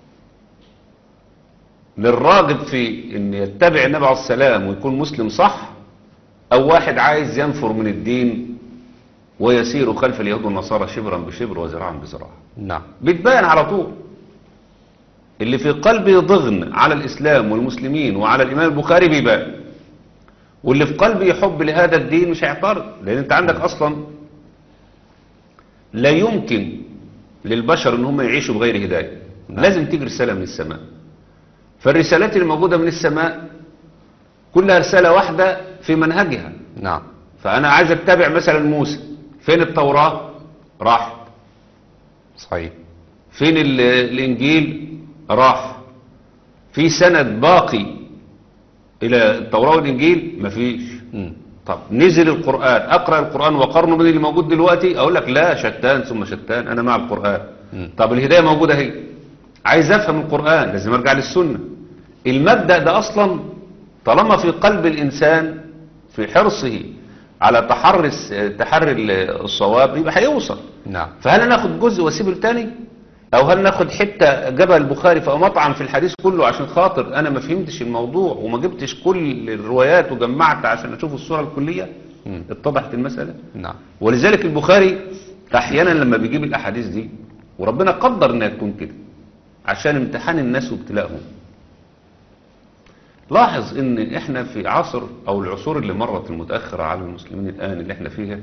للراغب في ان يتبع النبي عليه السلام ويكون مسلم صح او واحد عايز ينفر من الدين ويسير خلف اليهود والنصارى شبرا بشبر وذراعا بذراع نعم بتبان على طول اللي في قلبه ضغن على الإسلام والمسلمين وعلى الإمام البخاري بيبان واللي في قلبه حب لهذا الدين مش هيعترض لأن أنت عندك أصلا لا يمكن للبشر ان هم يعيشوا بغير هداية نعم. لازم تيجي رسالة من السماء فالرسالات الموجودة من السماء كلها رسالة واحدة في منهجها نعم فأنا عايز أتبع مثلا موسى فين التوراة راحت صحيح فين ال- الإنجيل راح في سند باقي إلى التوراة والإنجيل مفيش مم. طب نزل القرآن أقرأ القرآن وقارنه بين اللي موجود دلوقتي أقول لك لا شتان ثم شتان أنا مع القرآن مم. طب الهداية موجودة اهي عايز أفهم القرآن لازم أرجع للسنة المبدأ ده أصلا طالما في قلب الإنسان في حرصه على تحري الس- تحري الصواب يبقى هيوصل نعم فهل انا اخد جزء واسيب التاني او هل ناخد حته جابها البخاري فاقوم اطعن في الحديث كله عشان خاطر انا ما فهمتش الموضوع وما جبتش كل الروايات وجمعت عشان اشوف الصوره الكليه مم. اتضحت المساله نعم ولذلك البخاري احيانا لما بيجيب الاحاديث دي وربنا قدر انها تكون كده عشان امتحان الناس وابتلائهم لاحظ ان احنا في عصر او العصور اللي مرت المتاخره على المسلمين الان اللي احنا فيها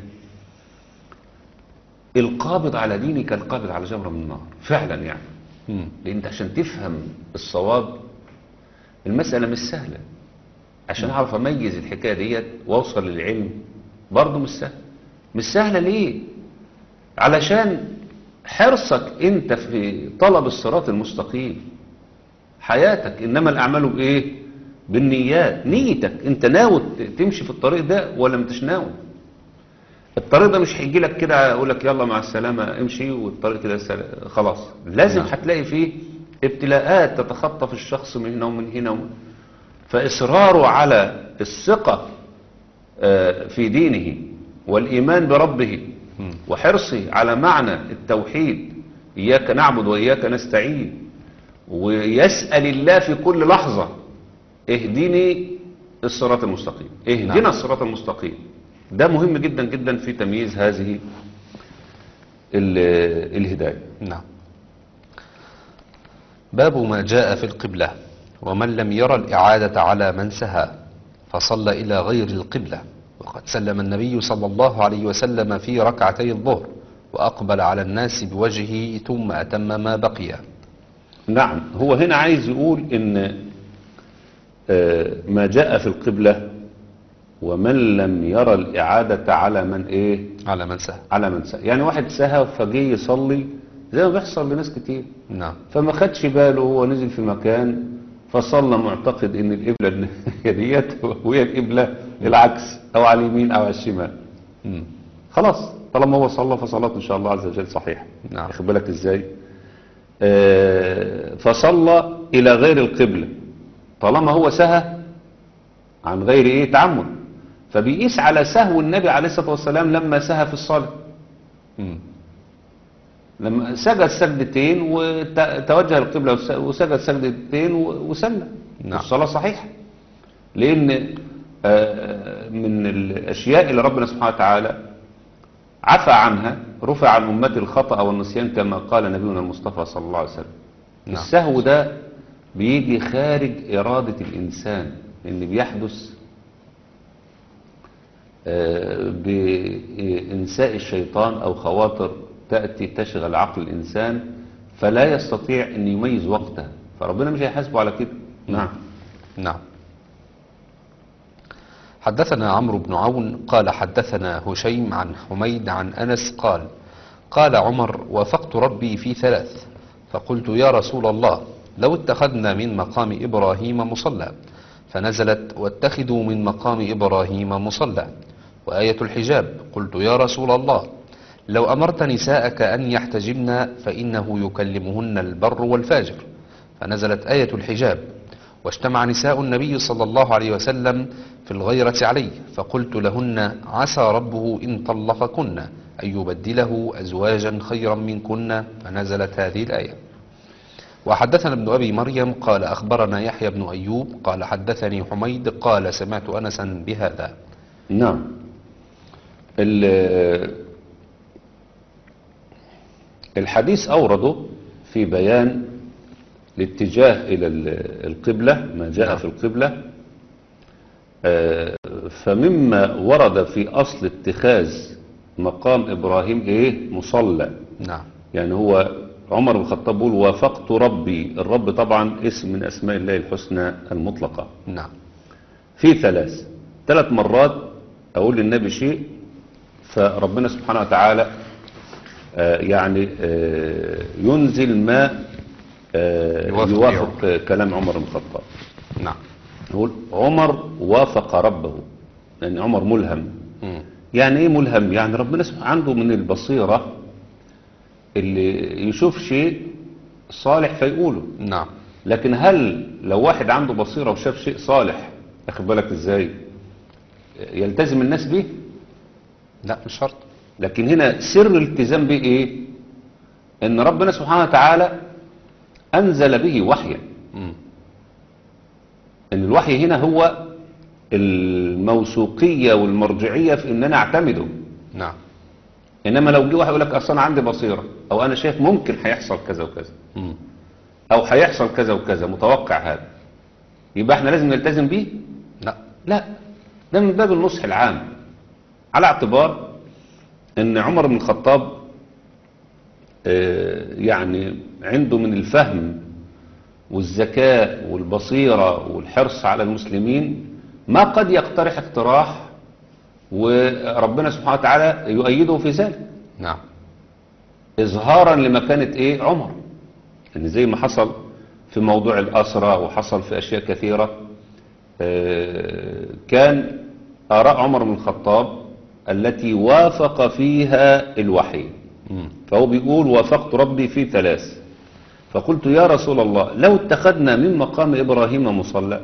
القابض على ديني كالقابض على جمره من النار فعلا يعني مم. لان انت عشان تفهم الصواب المساله مش سهله عشان اعرف اميز الحكايه ديت واوصل للعلم برضه مش سهل مش سهله ليه علشان حرصك انت في طلب الصراط المستقيم حياتك انما الاعمال بايه بالنيات نيتك انت ناوي ت- تمشي في الطريق ده ولا مش ناوي الطريق ده مش هيجي لك كده اقول لك يلا مع السلامه امشي والطريق كده سل- خلاص لازم نعم. هتلاقي فيه ابتلاءات تتخطف الشخص من هنا ومن هنا ومن فاصراره على الثقه آه، في دينه والايمان بربه مم. وحرصه على معنى التوحيد اياك نعبد واياك نستعين ويسال الله في كل لحظه اهدني الصراط المستقيم اهدنا نعم. الصراط المستقيم ده مهم جدا جدا في تمييز هذه ال- الهداية نعم باب ما جاء في القبلة ومن لم ير الإعادة على من سهى فصلى إلى غير القبلة وقد سلم النبي صلى الله عليه وسلم في ركعتي الظهر وأقبل على الناس بوجهه ثم أتم ما بقي نعم هو هنا عايز يقول ان آه، ما جاء في القبلة ومن لم يرى الإعادة على من ايه على من سهى على من سهى يعني واحد سهى فجه يصلي زي ما بيحصل لناس كتير نعم فما خدش باله هو نزل في مكان فصلى معتقد ان القبلة هي ديت وهي القبلة العكس او على اليمين او على الشمال مم. خلاص طالما هو صلى فصلاته ان شاء الله عز وجل صحيحه نعم. واخد بالك ازاي آه، فصلى الى غير القبلة طالما هو سهى عن غير ايه تعمد فبيقيس على سهو النبي عليه الصلاة والسلام لما سهى في الصلاة مم. لما سجد سجدتين وتوجه القبلة وس- وسجد سجدتين و- وسلم نعم. الصلاة صحيحة لأن آه، من الأشياء اللي ربنا سبحانه وتعالى عفى عنها رفع عن أمتي الخطأ والنسيان كما قال نبينا المصطفى صلى الله عليه وسلم نعم. السهو ده بيجي خارج إرادة الإنسان إن بيحدث آه، بإنساء الشيطان أو خواطر تأتي تشغل عقل الإنسان فلا يستطيع أن يميز وقتها فربنا مش هيحاسبه على كده نعم نعم حدثنا عمرو بن عون قال حدثنا هشيم عن حميد عن أنس قال قال عمر وافقت ربي في ثلاث فقلت يا رسول الله لو اتخذنا من مقام إبراهيم مصلى فنزلت واتخذوا من مقام إبراهيم مصلى وآية الحجاب قلت يا رسول الله لو أمرت نساءك أن يحتجبن فإنه يكلمهن البر والفاجر فنزلت آية الحجاب واجتمع نساء النبي صلى الله عليه وسلم في الغيرة عليه فقلت لهن عسى ربه إن طلقكن أن يبدله أزواجا خيرا منكن فنزلت هذه الآية وحدثنا ابن أبي مريم قال أخبرنا يحيى بن أيوب قال حدثني حميد قال سمعت أنسا بهذا نعم ال- الحديث أورده في بيان الاتجاه إلى ال- القبلة ما جاء نعم. في القبلة آه، فمما ورد في أصل اتخاذ مقام إبراهيم إيه مصلى نعم يعني هو عمر بن الخطاب بيقول وافقت ربي الرب طبعا اسم من أسماء الله الحسنى المطلقة نعم في ثلاث ثلاث مرات أقول للنبي شيء فربنا سبحانه وتعالى آه، يعني آه، ينزل ما آه، يوافق يوافق آه، كلام عمر بن الخطاب نعم يقول عمر وافق ربه لأن عمر ملهم مم. يعني ايه ملهم يعني ربنا سبحانه عنده من البصيرة اللي يشوف شيء صالح فيقوله نعم لكن هل لو واحد عنده بصيرة وشاف شيء صالح اخد بالك ازاي يلتزم الناس به لا مش شرط لكن هنا سر الالتزام به ايه ان ربنا سبحانه وتعالى انزل به وحيا مم. ان الوحي هنا هو الموثوقية والمرجعية في ان انا اعتمده نعم انما لو جه واحد يقول لك اصل انا عندي بصيرة او انا شايف ممكن هيحصل كذا وكذا مم. او هيحصل كذا وكذا متوقع هذا يبقى احنا لازم نلتزم بيه لا لا ده من باب النصح العام على اعتبار ان عمر بن الخطاب آه، يعني عنده من الفهم والذكاء والبصيرة والحرص على المسلمين ما قد يقترح اقتراح وربنا سبحانه وتعالى يؤيده في ذلك نعم إظهارا لمكانة إيه عمر إن زي ما حصل في موضوع الأسرة وحصل في أشياء كثيرة آه، كان آراء عمر بن الخطاب التي وافق فيها الوحي مم. فهو بيقول وافقت ربي في ثلاث فقلت يا رسول الله لو اتخذنا من مقام إبراهيم مصلى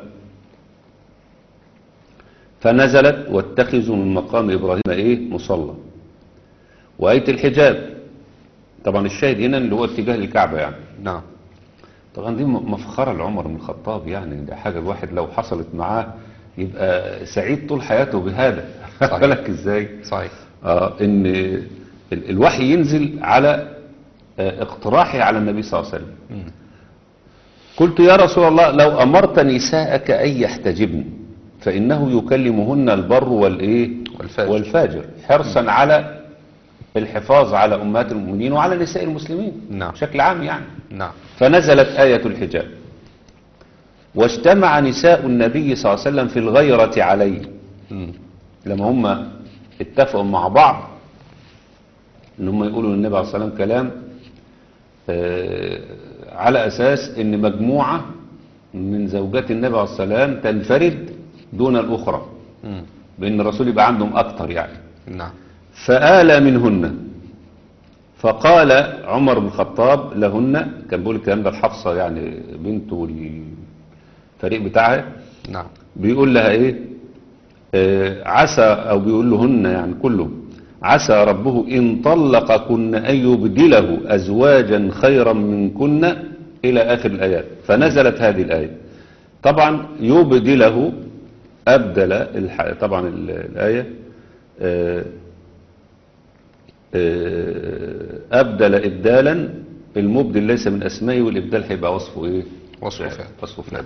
فنزلت واتخذوا من مقام إبراهيم إيه مصلى وآية الحجاب طبعا الشاهد هنا اللي هو اتجاه الكعبة يعني نعم طبعا دي م- مفخرة لعمر بن الخطاب يعني ده حاجة الواحد لو حصلت معاه يبقى سعيد طول حياته بهذا صحيح. بالك ازاي صحيح آه ان ال- الوحي ينزل على آه، اقتراحه على النبي صلى الله عليه وسلم مم. قلت يا رسول الله لو أمرت نساءك أن يحتجبن فإنه يكلمهن البر والإيه والفاجر. والفاجر حرصا على الحفاظ على أمهات المؤمنين وعلى نساء المسلمين نعم. بشكل عام يعني نعم فنزلت آية الحجاب واجتمع نساء النبي صلى الله عليه وسلم في الغيرة عليه مم. لما هم اتفقوا مع بعض ان هم يقولوا للنبي عليه الصلاة والسلام كلام آه، على اساس ان مجموعة من زوجات النبي عليه الصلاة والسلام تنفرد دون الاخرى مم. بان الرسول يبقى عندهم اكتر يعني نعم فآلى منهن فقال عمر بن الخطاب لهن كان بيقول الكلام ده لحفصة يعني بنته والفريق بتاعها نعم بيقول لها ايه آه عسى او بيقول لهن يعني كلهم عسى ربه ان طلقكن ان يبدله ازواجا خيرا منكن الى اخر الايات فنزلت هذه الايه طبعا يبدله أبدل الح... طبعا ال- الآية آه، آه، أبدل إبدالا المبدل ليس من أسمائه والإبدال هيبقى وصفه إيه؟ وصفه فعل. وصفه فعل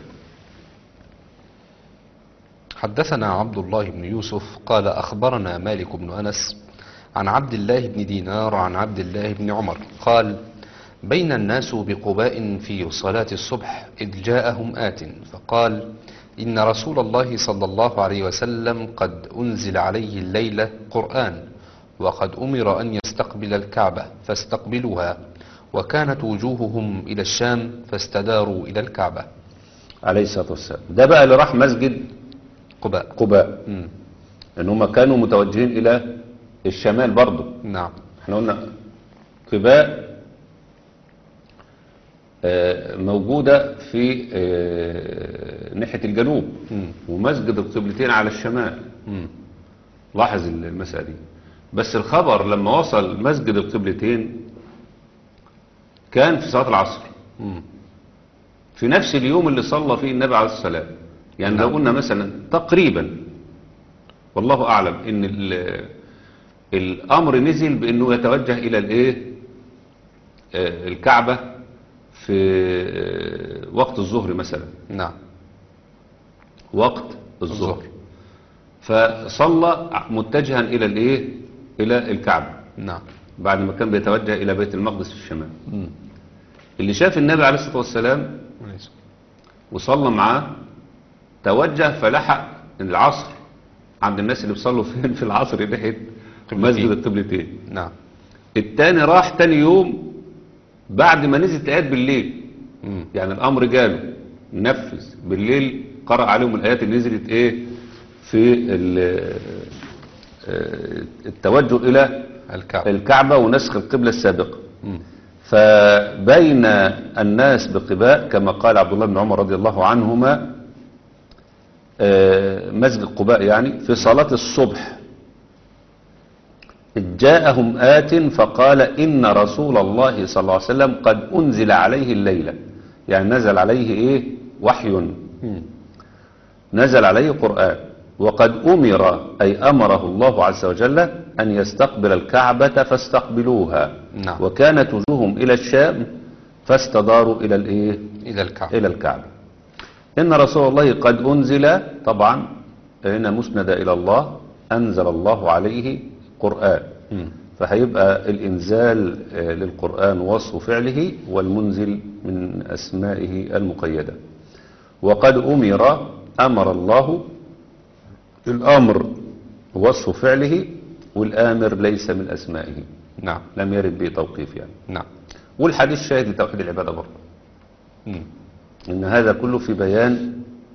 حدثنا عبد الله بن يوسف قال أخبرنا مالك بن أنس عن عبد الله بن دينار عن عبد الله بن عمر قال بين الناس بقباء في صلاة الصبح إذ جاءهم آت فقال إن رسول الله صلى الله عليه وسلم قد أنزل عليه الليلة قرآن وقد أمر أن يستقبل الكعبة فاستقبلوها وكانت وجوههم إلى الشام فاستداروا إلى الكعبة عليه الصلاة والسلام ده بقى اللي راح مسجد قباء قباء مم. لأن هم كانوا متوجهين إلى الشمال برضه نعم احنا قلنا قباء آه، موجودة في آه، ناحية الجنوب مم. ومسجد القبلتين على الشمال مم. لاحظ المسألة دي بس الخبر لما وصل مسجد القبلتين كان في صلاة العصر مم. في نفس اليوم اللي صلى فيه النبي عليه الصلاة والسلام يعني لو قلنا مثلا تقريبا والله أعلم إن ال- الأمر نزل بأنه يتوجه إلى الإيه آه، الكعبة في آه، وقت الظهر مثلا نعم وقت الظهر الظهر. فصلى متجها إلى الإيه إلى الكعبة نعم بعد ما كان بيتوجه إلى بيت المقدس في الشمال مم. اللي شاف النبي عليه الصلاة والسلام وصلى معاه توجه فلحق العصر عند الناس اللي بيصلوا فين في العصر ناحية مسجد القبلتين نعم التاني راح تاني يوم بعد ما نزلت الآيات بالليل مم. يعني الأمر جاله نفذ بالليل قرأ عليهم الآيات اللي نزلت إيه في ال- آه، التوجه إلى الكعبة الكعبة ونسخ القبلة السابقة مم. فبين الناس بقباء كما قال عبد الله بن عمر رضي الله عنهما آه، مسجد قباء يعني في صلاة الصبح إذ جاءهم آت فقال إن رسول الله صلى الله عليه وسلم قد أنزل عليه الليلة يعني نزل عليه إيه وحي مم. نزل عليه قرآن وقد أمر أي أمره الله عز وجل أن يستقبل الكعبة فاستقبلوها نعم. وكانت وجوههم إلى الشام فاستداروا إلى الإيه إلى الكعبة إلى الكعبة إن رسول الله قد أنزل طبعا هنا مسند إلى الله أنزل الله عليه قرآن مم. فهيبقى الإنزال آه، للقرآن وصف فعله والمنزل من أسمائه المقيدة وقد أمر أمر الله الأمر وصف فعله والآمر ليس من أسمائه نعم لم يرد به توقيف يعني نعم والحديث شاهد لتوحيد العبادة برضه مم. إن هذا كله في بيان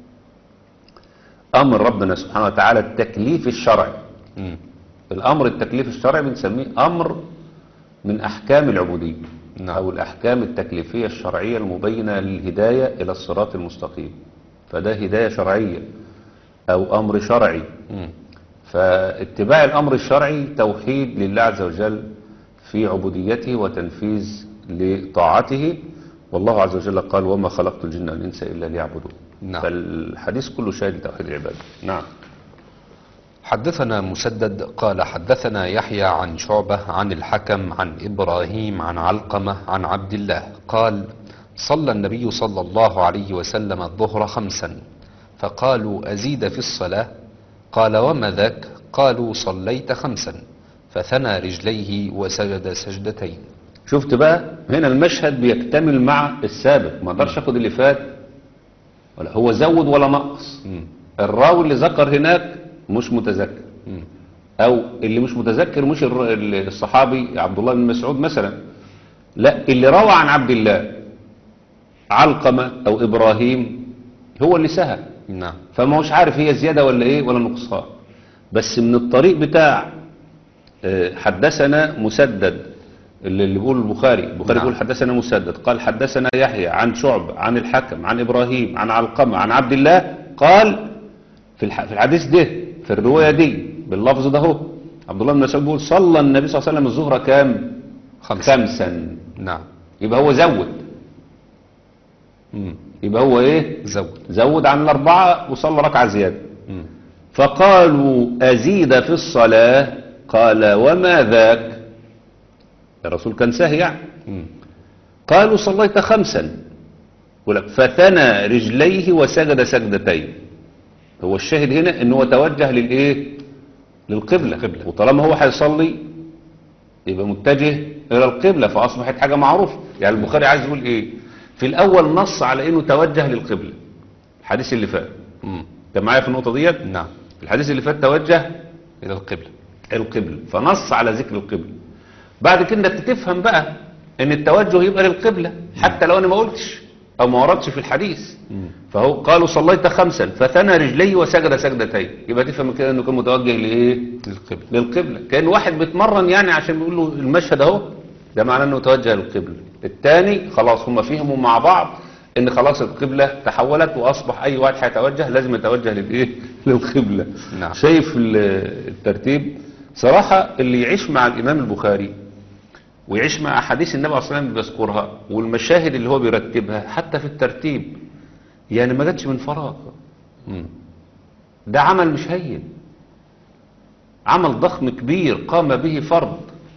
أمر ربنا سبحانه وتعالى التكليف الشرعي مم. الأمر التكليف الشرعي بنسميه أمر من أحكام العبودية نعم. أو الأحكام التكليفية الشرعية المبينة للهداية إلى الصراط المستقيم فده هداية شرعية أو أمر شرعي مم. فاتباع الأمر الشرعي توحيد لله عز وجل في عبوديته وتنفيذ لطاعته والله عز وجل قال وما خلقت الجن والإنس إلا ليعبدون نعم. فالحديث كله شاهد لتوحيد العبادة نعم حدثنا مسدد قال حدثنا يحيى عن شعبة عن الحكم عن إبراهيم عن علقمة عن عبد الله قال صلى النبي صلى الله عليه وسلم الظهر خمسا فقالوا أزيد في الصلاة قال وما ذاك قالوا صليت خمسا فثنى رجليه وسجد سجدتين شفت بقى هنا المشهد بيكتمل مع السابق ما اقدرش اخد اللي فات ولا هو زود ولا نقص مم. الراوي اللي ذكر هناك مش متذكر مم. او اللي مش متذكر مش الر- ال- الصحابي عبد الله بن مسعود مثلا لا اللي روى عن عبد الله علقمة او ابراهيم هو اللي سهى نعم فما هوش عارف هي زيادة ولا ايه ولا نقصان بس من الطريق بتاع آه، حدثنا مسدد اللي اللي بيقول البخاري البخاري نعم. بيقول حدثنا مسدد قال حدثنا يحيى عن شعب عن الحكم عن ابراهيم عن علقمة عن عبد الله قال في الح- في الحديث ده في الرواية دي باللفظ ده هو عبد الله بن مسعود بيقول صلى النبي صلى الله عليه وسلم الظهر كام خمسا خمسا نعم يبقى هو زود مم. يبقى هو ايه زود زود عن الأربعة وصلى ركعة زيادة مم. فقالوا أزيد في الصلاة قال وما ذاك الرسول كان ساهي يعني مم. قالوا صليت خمسا يقول لك فثنى رجليه وسجد سجدتين هو الشاهد هنا ان هو توجه للايه للقبلة القبلة. وطالما هو هيصلي يبقى متجه الى القبلة فاصبحت حاجة معروفة يعني البخاري عايز يقول ايه في الاول نص على انه توجه للقبلة الحديث اللي فات مم. كان معايا في النقطة ديت نعم الحديث اللي فات توجه إلى القبلة القبلة فنص على ذكر القبلة بعد كده انت تفهم بقى ان التوجه يبقى للقبلة حتى لو انا ما قلتش او ما وردش في الحديث فهو قالوا صليت خمسا فثنى رجليه وسجد سجدتين يبقى تفهم كده انه كان متوجه لايه للقبلة للقبلة كان واحد بيتمرن يعني عشان بيقول له المشهد اهو ده معناه انه توجه للقبلة الثاني خلاص هم فهموا مع بعض ان خلاص القبلة تحولت واصبح اي واحد هيتوجه لازم يتوجه للايه للقبلة نعم. شايف ال- الترتيب صراحة اللي يعيش مع الامام البخاري ويعيش مع احاديث النبي عليه الصلاه والسلام اللي بيذكرها والمشاهد اللي هو بيرتبها حتى في الترتيب يعني ما جاتش من فراغ مم. ده عمل مش هين عمل ضخم كبير قام به فرد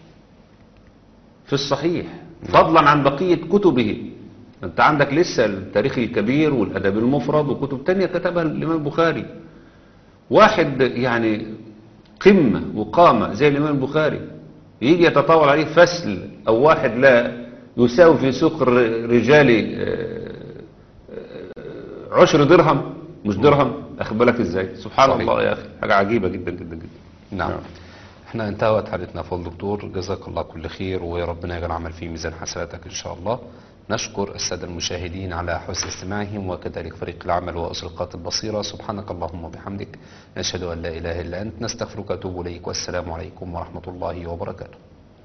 في الصحيح فضلا عن بقية كتبه انت عندك لسه التاريخ الكبير والادب المفرد وكتب تانية كتبها الامام البخاري واحد يعني قمة وقامة زي الامام البخاري يجي يتطاول عليه فسل او واحد لا يساوي في سوق الر- رجال آه، آه، عشر درهم مش درهم اخد بالك ازاي سبحان صحيح. الله يا اخي حاجة عجيبة جدا جدا جدا نعم نعم. احنا انتهت حديثنا فضل دكتور جزاك الله كل خير وربنا يجعل عمل في ميزان حسناتك ان شاء الله نشكر السادة المشاهدين على حسن استماعهم وكذلك فريق العمل وأسرقات البصيرة سبحانك اللهم وبحمدك نشهد أن لا إله إلا أنت نستغفرك وأتوب إليك والسلام عليكم ورحمة الله وبركاته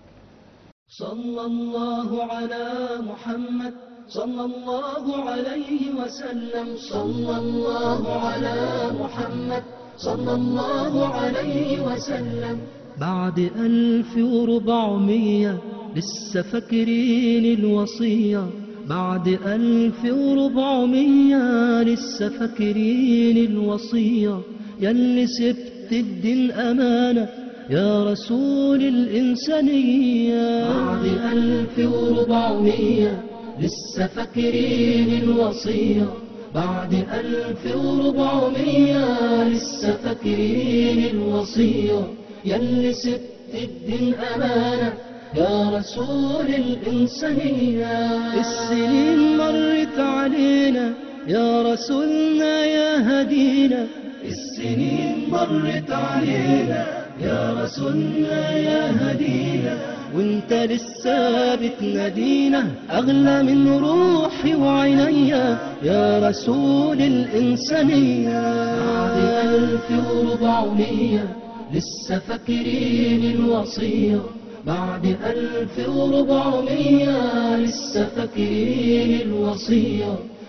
صلى الله على محمد صلى الله عليه وسلم صلى الله على محمد صلى الله عليه وسلم بعد ألف وربعمية لسه فاكرين الوصية بعد ألف وربعمية لسه فاكرين الوصية يلي سبت الدين أمانة يا رسول الإنسانية بعد ألف وربعمية لسه فاكرين الوصية بعد ألف وربعمية لسه فاكرين الوصية يلي سبت الدين أمانة يا رسول الإنسانية السنين مرت علينا يا رسولنا يا هدينا السنين مرت علينا يا رسولنا يا هدينا وانت لسه بتنادينا اغلى من روحي وعينيا يا رسول الانسانيه بعد الف وربعمية لسه فاكرين الوصيه بعد ألف وربعمية لسه فاكرين الوصية